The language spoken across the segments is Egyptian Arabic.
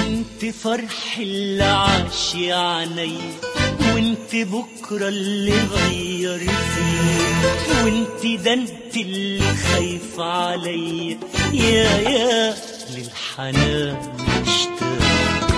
انت فرح اللي عاش يا عيني وانت بكرة اللي غير فيه وانت ده انت اللي خايف عليا يا يا للحنان مشتاق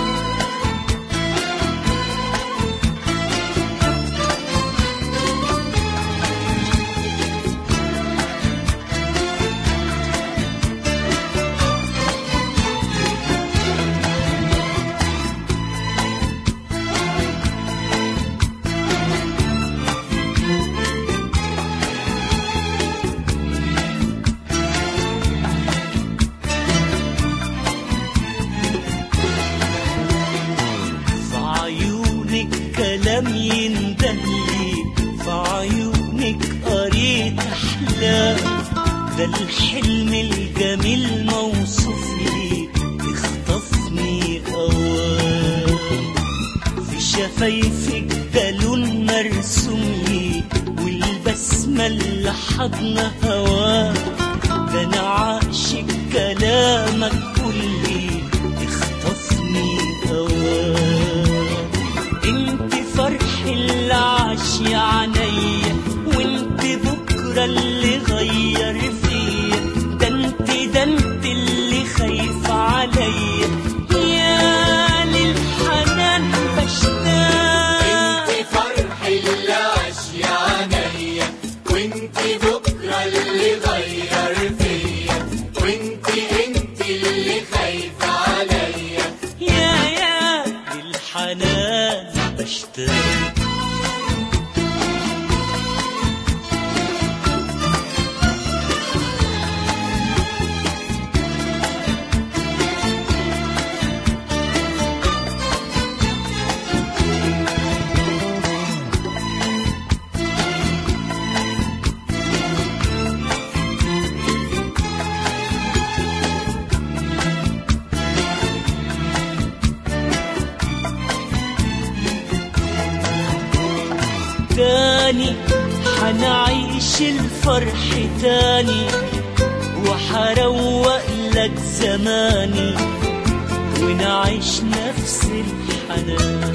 في عيونك كلام يندلي في عيونك قريت احلام ده الحلم الجميل موصوف لي اخطفني اوام في شفايفك ده لون مرسوم لي والبسمة اللي حضن هواه ده انا عاشق كلامك كلي اخطفني اوام انت فرح اللي عاش يا عينيا وانت بكرة اللي غير فيا ده انت ده انت اللي خايف عليا يا للحنان بشتاق انت فرح اللي عاش يا عينيا وانت بكره اللي غير فيا وانت انت اللي خايفه عليا يا يا للحنان بشتاق تاني حنعيش الفرح تاني وحروق لك زماني ونعيش نفس الحنان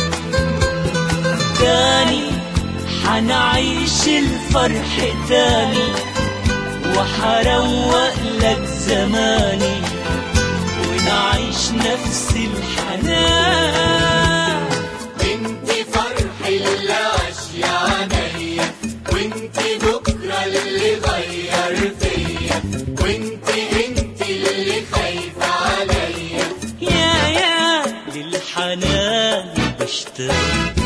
تاني حنعيش الفرح تاني وحروق لك زماني ونعيش نفس الحنان انت فرح اللي عاش يا عينيا وانت بكره اللي غير فيا وانت انت اللي خايفه عليا يا يا للحنان بشتاق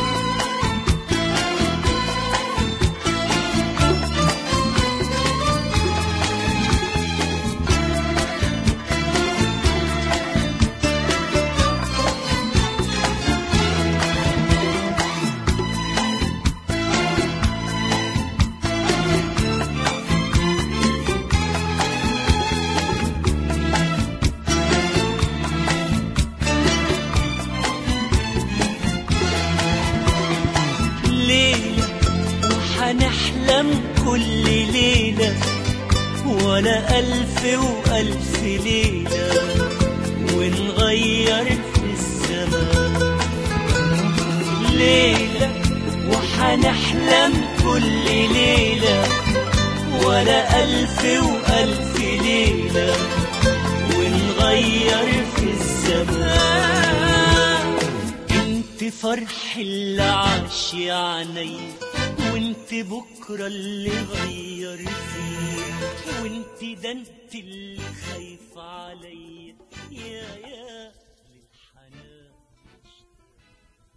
ليلة وحنحلم كل ليلة ولا ألف وألف ليلة ونغير في الزمان ليلة وحنحلم كل ليلة ولا ألف وألف ليلة ونغير في الزمان انت فرح اللي عاش يا عيني وانت بكرة اللي غير فيه وانت ده انت اللي خايف عليا يا يا